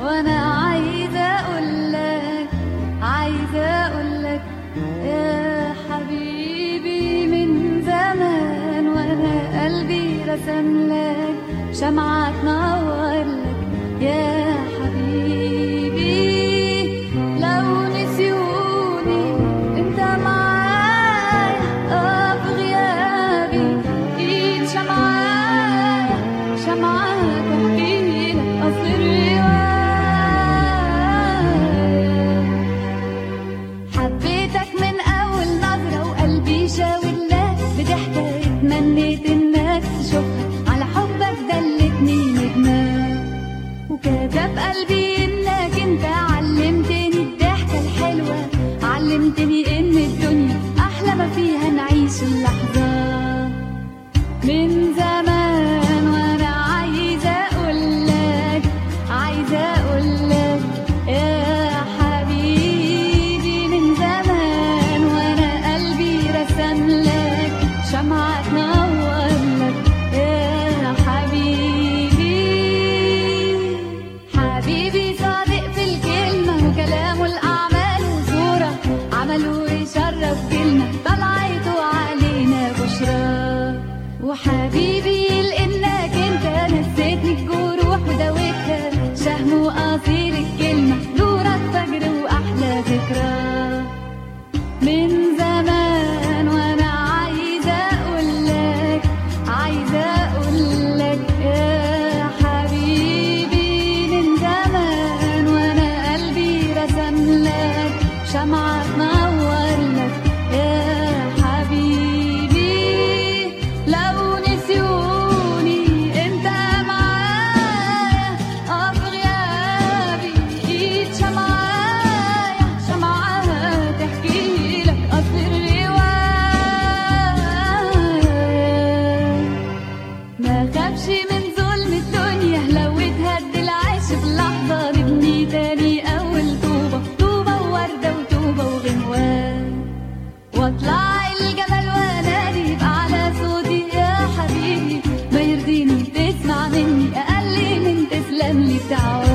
وانا عايزة اقولك عايزة اقولك يا حبيبي من زمان وانا قلبي رسم لك شمعة تنور لك يا حبيبي لو نسيوني انت معايا اه في غيابي ايد شمعايا شمعاك تحكي لك اصل الرواية حبيتك من اول نظرة وقلبي شاور لك بضحكة اتمنيت انك تشوفها على حبك دلتني ندمان وكتب قلبي انك انت علمتني الضحكة الحلوة علمتني ان الدنيا احلى ما فيها نعيش اللحظة من زمان وانا عايزة اقولك عايزة اقولك يا حبيبي من زمان وانا قلبي رسم لك شمعة تنور لك يا حبيبي حبيبي صادق في الكلمة وكلامه الأعمال وصورة عمله يشرف كلمة طلعته علينا بشرى وحبيبي لإنك أنت نسيتني الجروح وداوتها شهم وقصير الكلمة نورك فجر وأحلى ذكرى من زمان وانا عايزه اقولك عايزه اقولك يا حبيبي من زمان وانا قلبي رسم لك شمعة تنور لك يا حبيبي لو نسيوني انت معايا اه في غيابي ايد شمعايا شمعاها تحكي لك اصل الرواية ما خافش من ظلم الدنيا لو اتهد العيش في لحظة نبني تاني أول طوبة طوبة ووردة وطوبة وغنوان واطلع الجبل وانادي بأعلى صوتي يا حبيبي ما يرضيني تسمع مني أقل من تسلم لي بتعوان